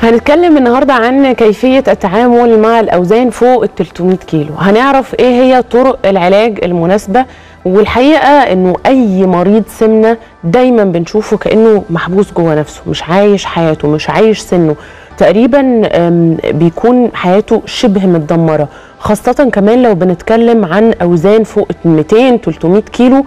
هنتكلم النهارده عن كيفيه التعامل مع الاوزان فوق ال 300 كيلو هنعرف ايه هي طرق العلاج المناسبه والحقيقه انه اي مريض سمنه دايما بنشوفه كانه محبوس جوه نفسه مش عايش حياته مش عايش سنه تقريبا أم، بيكون حياته شبه متدمره خاصه كمان لو بنتكلم عن اوزان فوق 200 300 كيلو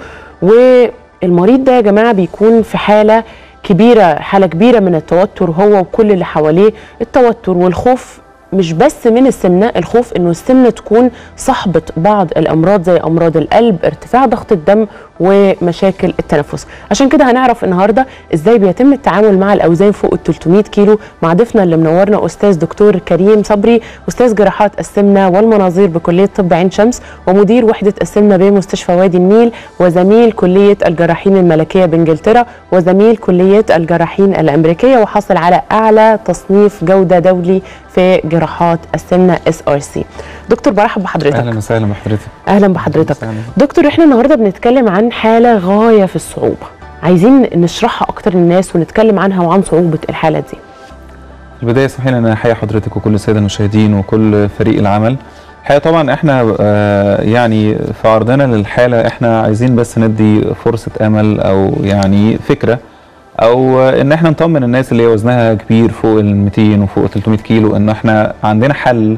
والمريض ده يا جماعه بيكون في حاله كبيره حاله كبيره من التوتر هو وكل اللي حواليه التوتر والخوف مش بس من السمنه الخوف انه السمنه تكون صاحبه بعض الامراض زي امراض القلب ارتفاع ضغط الدم ومشاكل التنفس عشان كده هنعرف النهارده ازاي بيتم التعامل مع الاوزان فوق ال 300 كيلو مع ضيفنا اللي منورنا استاذ دكتور كريم صبري استاذ جراحات السمنه والمناظير بكليه طب عين شمس ومدير وحده السمنه بمستشفى وادي النيل وزميل كليه الجراحين الملكيه بانجلترا وزميل كليه الجراحين الامريكيه وحصل على اعلى تصنيف جوده دولي في جراحات السمنه اس ار سي دكتور برحب بحضرتك اهلا وسهلا بحضرتك اهلا بحضرتك أهلاً وسهلاً. دكتور احنا النهارده بنتكلم عن حاله غايه في الصعوبه عايزين نشرحها اكتر للناس ونتكلم عنها وعن صعوبه الحاله دي في البدايه اسمحي لي ان انا احيي حضرتك وكل الساده المشاهدين وكل فريق العمل الحقيقه طبعا احنا آه، يعني في عرضنا للحاله احنا عايزين بس ندي فرصه امل او يعني فكره او آه، ان احنا نطمن الناس اللي هي وزنها كبير فوق ال 200 وفوق 300 كيلو ان احنا عندنا حل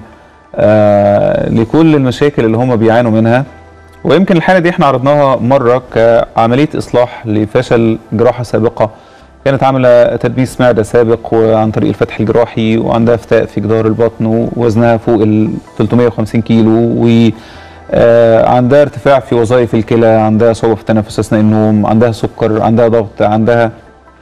آه، لكل المشاكل اللي هم بيعانوا منها ويمكن الحاله دي احنا عرضناها مره كعمليه اصلاح لفشل جراحه سابقه كانت عامله تدبيس معده سابق وعن طريق الفتح الجراحي وعندها فتاء في جدار البطن ووزنها فوق ال 350 كيلو و آه، عندها ارتفاع في وظائف الكلى عندها صعوبه في التنفس اثناء النوم عندها سكر عندها ضغط عندها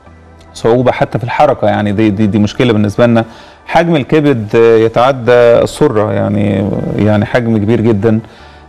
صعوبة حتى في الحركة يعني دي دي, دي مشكلة بالنسبة لنا حجم الكبد آه، يتعدى السرة يعني يعني حجم كبير جدا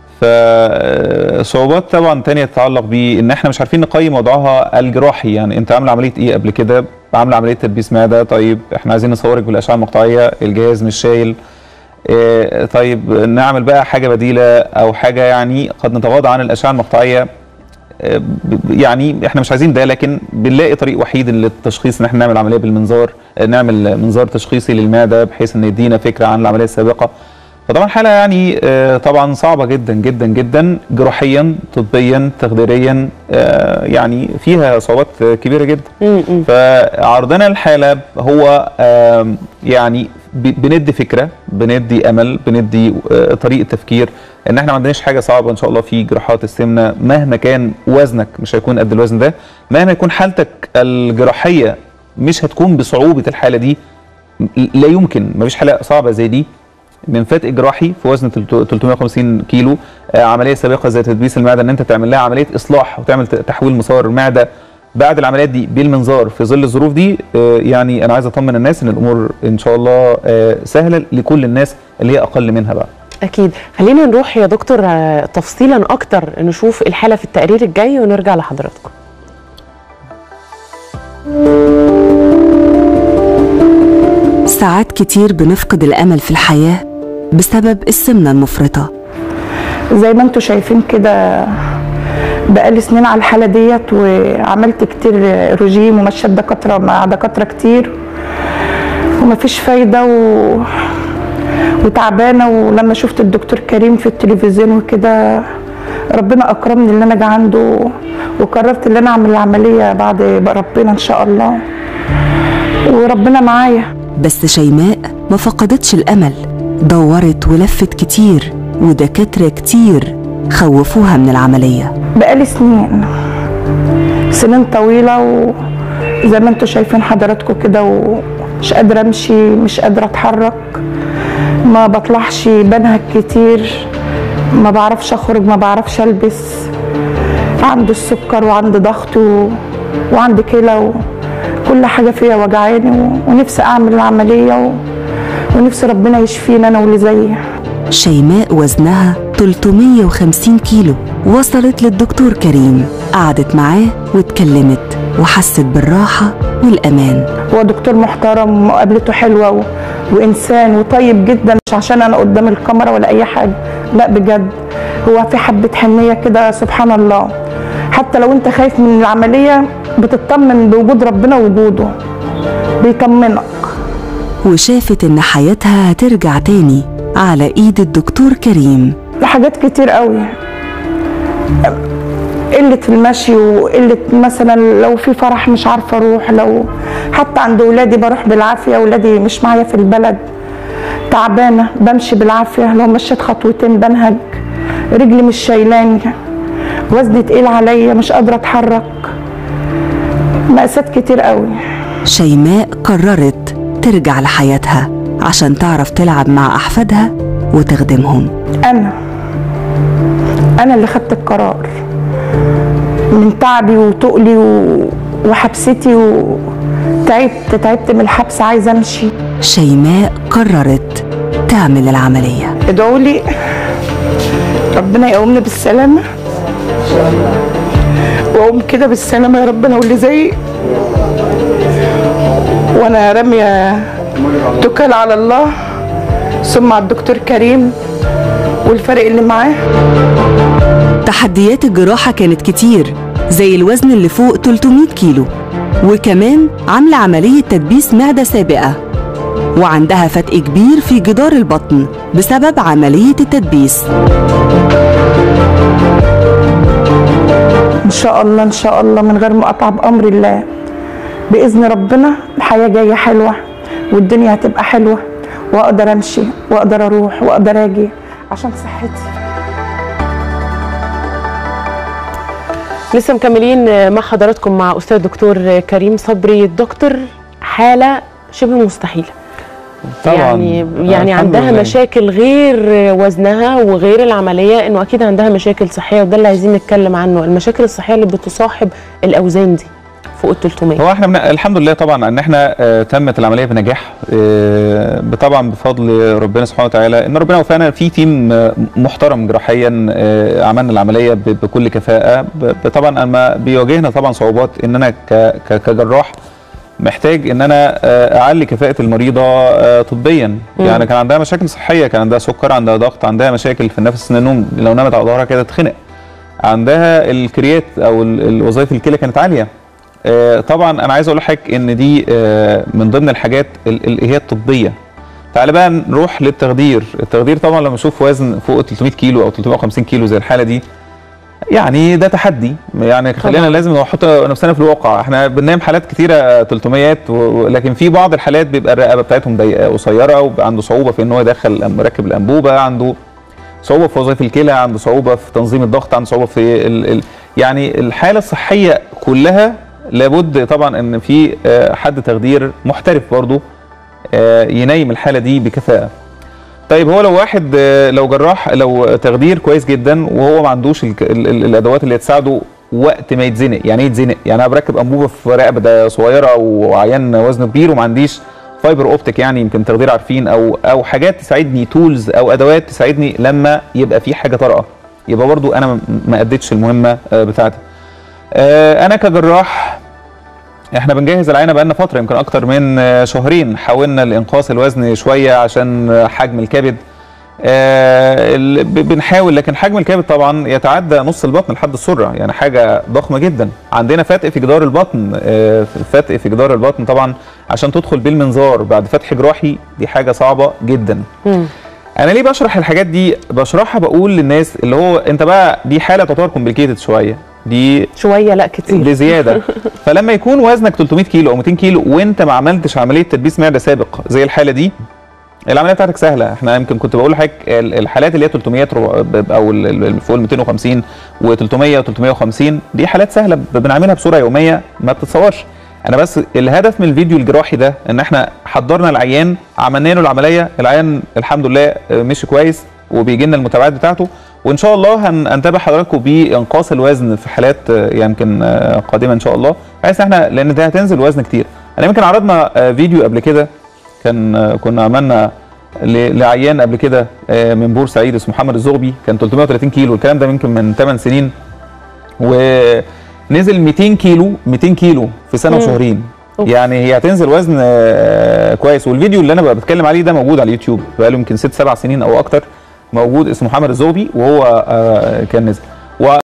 فصعوبات طبعا تانية تتعلق بان احنا مش عارفين نقيم وضعها الجراحي يعني انت عامله عمليه ايه قبل كده عامله عمليه تدبيس معده طيب احنا عايزين نصورك بالاشعه المقطعيه الجهاز مش شايل آه، طيب نعمل بقى حاجه بديله او حاجه يعني قد نتغاضى عن الاشعه المقطعيه آه، ب- يعني احنا مش عايزين ده لكن بنلاقي طريق وحيد للتشخيص ان احنا نعمل عمليه بالمنظار آه، نعمل منظار تشخيصي للمعده بحيث ان يدينا فكره عن العمليه السابقه فطبعا حاله يعني آه، طبعا صعبه جدا جدا جدا جراحيا طبيا تخديريا آه، يعني فيها صعوبات آه، كبيره جدا م-م. فعرضنا الحاله هو آم، يعني ب- بندي فكره بندي امل بندي آه، طريقه تفكير ان احنا ما عندناش حاجه صعبه ان شاء الله في جراحات السمنه مهما كان وزنك مش هيكون قد الوزن ده مهما يكون حالتك الجراحيه مش هتكون بصعوبه الحاله دي لا يمكن ما فيش حاله صعبه زي دي من فتق جراحي في وزن 350 كيلو آه، عمليه سابقه زي تدبيس المعده ان انت تعمل لها عمليه اصلاح وتعمل ت- تحويل مسار المعده بعد العمليات دي بالمنظار في ظل الظروف دي آه، يعني انا عايز اطمن الناس ان الامور ان شاء الله آه، سهله لكل الناس اللي هي اقل منها بقى اكيد خلينا نروح يا دكتور آه، تفصيلا اكتر نشوف الحاله في التقرير الجاي ونرجع لحضراتكم ساعات كتير بنفقد الأمل في الحياة بسبب السمنة المفرطة زي ما انتم شايفين كده بقالي سنين على الحاله ديت وعملت كتير رجيم ومشيت دكاتره مع دكاتره كتير ومفيش فايده و... وتعبانه ولما شفت الدكتور كريم في التلفزيون وكده ربنا اكرمني ان انا اجي عنده وقررت ان انا اعمل العمليه بعد ربنا ان شاء الله وربنا معايا بس شيماء ما فقدتش الأمل دورت ولفت كتير ودكاترة كتير خوفوها من العملية بقالي سنين سنين طويلة وزي ما انتوا شايفين حضراتكم كده ومش قادرة امشي مش قادرة اتحرك ما بطلعش بنهج كتير ما بعرفش اخرج ما بعرفش البس عندي السكر وعندي ضغط و... وعندي كلى وكل حاجة فيا وجعاني و... ونفسي اعمل العملية و... ونفسي ربنا يشفيني انا واللي زيي شيماء وزنها 350 كيلو وصلت للدكتور كريم قعدت معاه واتكلمت وحست بالراحة والأمان هو دكتور محترم ومقابلته حلوه و... وانسان وطيب جدا مش عشان انا قدام الكاميرا ولا اي حاجه لا بجد هو في حبه حنيه كده سبحان الله حتى لو انت خايف من العمليه بتطمن بوجود ربنا وجوده بيطمنك وشافت إن حياتها هترجع تاني على إيد الدكتور كريم حاجات كتير قوي قلة المشي وقلة مثلا لو في فرح مش عارفة أروح لو حتى عند ولادي بروح بالعافية ولادي مش معايا في البلد تعبانة بمشي بالعافية لو مشيت خطوتين بنهج رجلي مش شايلاني وزني تقيل عليا مش قادرة أتحرك مأساة كتير قوي شيماء قررت ترجع لحياتها عشان تعرف تلعب مع أحفادها وتخدمهم انا انا اللي خدت القرار من تعبي وتقلي و... وحبستي وتعبت تعبت من الحبس عايزه امشي شيماء قررت تعمل العملية ادعوا لي ربنا يقومني بالسلامه واقوم كده بالسلامه يا ربنا واللي زيي وانا راميه توكل على الله ثم على الدكتور كريم والفريق اللي معاه تحديات الجراحة كانت كتير زي الوزن اللي فوق 300 كيلو وكمان عاملة عملية تدبيس معدة سابقة وعندها فتق كبير في جدار البطن بسبب عملية التدبيس ان شاء الله ان شاء الله من غير مقاطعه بامر الله باذن ربنا الحياه جايه حلوه والدنيا هتبقى حلوه واقدر امشي واقدر اروح واقدر اجي عشان صحتي لسه مكملين مع حضراتكم مع استاذ دكتور كريم صبري الدكتور حاله شبه مستحيله طبعا يعني يعني الحمد عندها لله. مشاكل غير وزنها وغير العمليه انه اكيد عندها مشاكل صحيه وده اللي عايزين نتكلم عنه المشاكل الصحيه اللي بتصاحب الاوزان دي فوق ال 300 هو احنا من... الحمد لله طبعا ان احنا آه تمت العمليه بنجاح آه طبعا بفضل ربنا سبحانه وتعالى ان ربنا وفقنا في تيم آه محترم جراحيا آه عملنا العمليه ب... بكل كفاءه ب... طبعا اما بيواجهنا طبعا صعوبات ان انا ك... ك... كجراح محتاج ان انا آه، اعلي كفاءه المريضه آه، طبيا يعني كان عندها مشاكل صحيه كان عندها سكر عندها ضغط عندها مشاكل في النفس ان النوم لو نامت على ظهرها كده تتخنق عندها الكريات او ال- الوظائف الكلى كانت عاليه آه، طبعا انا عايز اقول لحضرتك ان دي آه، من ضمن الحاجات ال- اللي هي الطبيه تعال بقى نروح للتخدير التخدير طبعا لما اشوف وزن فوق 300 كيلو او 350 كيلو زي الحاله دي يعني ده تحدي يعني خلينا طبعاً. لازم نحط نفسنا في الواقع احنا بننام حالات كتيره 300 و- و- لكن في بعض الحالات بيبقى الرقبه بتاعتهم ضيقه قصيره وبيبقى عنده صعوبه في ان هو يدخل مركب الانبوبه عنده صعوبه في وظائف الكلى عنده صعوبه في تنظيم الضغط عنده صعوبه في ال ال يعني الحاله الصحيه كلها لابد طبعا ان في آه، حد تخدير محترف برضه آه، ينيم الحاله دي بكفاءه طيب هو لو واحد آه، لو جراح لو تخدير كويس جدا وهو ما عندوش ال ال ال الادوات اللي تساعده وقت ما يتزنق يعني ايه يتزنق يعني انا بركب انبوبه في رقبه ده صغيره وعيان وزنه كبير وما عنديش فايبر اوبتيك يعني يمكن تخدير عارفين او او حاجات تساعدني تولز او ادوات تساعدني لما يبقى في حاجه طارئه يبقى برضو انا ما- ما اديتش المهمه آه، بتاعتي آه، انا كجراح احنا بنجهز العينه بقالنا فتره يمكن اكتر من آه، شهرين حاولنا لانقاص الوزن شويه عشان آه، حجم الكبد آه، ال- ب- بنحاول لكن حجم الكبد طبعا يتعدى نص البطن لحد السره يعني حاجه ضخمه جدا عندنا فتق في جدار البطن آه، فتق في جدار البطن طبعا عشان تدخل بالمنظار بعد فتح جراحي دي حاجه صعبه جدا مم. انا ليه بشرح الحاجات دي بشرحها بقول للناس اللي هو انت بقى دي حاله تعتبر كومبليكيتد شويه دي شويه لا كتير بزياده فلما يكون وزنك 300 كيلو او 200 كيلو وانت ما عملتش عمليه تدبيس معده سابق زي الحاله دي العمليه بتاعتك سهله احنا يمكن كنت بقول لحضرتك ال- الحالات اللي هي 300 رو- ب- او ال- ال- فوق ال 250 و300 و350 دي حالات سهله ب- بنعملها بصوره يوميه ما بتتصورش انا بس الهدف من الفيديو الجراحي ده ان احنا حضرنا العيان عملنا له العمليه العيان الحمد لله آه، مشي كويس وبيجي لنا المتابعات بتاعته وان شاء الله هن- هنتابع حضراتكم بانقاص الوزن في حالات آه، يمكن آه، قادمه ان شاء الله بحيث احنا لان ده هتنزل وزن كتير انا يمكن عرضنا آه، فيديو قبل كده كان آه، كنا عملنا ل- لعيان قبل كده آه، من بورسعيد اسمه محمد الزغبي كان 330 كيلو الكلام ده يمكن من 8 سنين ونزل 200 كيلو 200 كيلو في سنه مم. وشهرين أوف. يعني هي هتنزل وزن آه، كويس والفيديو اللي انا بقى بتكلم عليه ده موجود على اليوتيوب بقاله يمكن ست سبع سنين او اكتر موجود اسمه محمد الزغبي وهو آه، كان نزل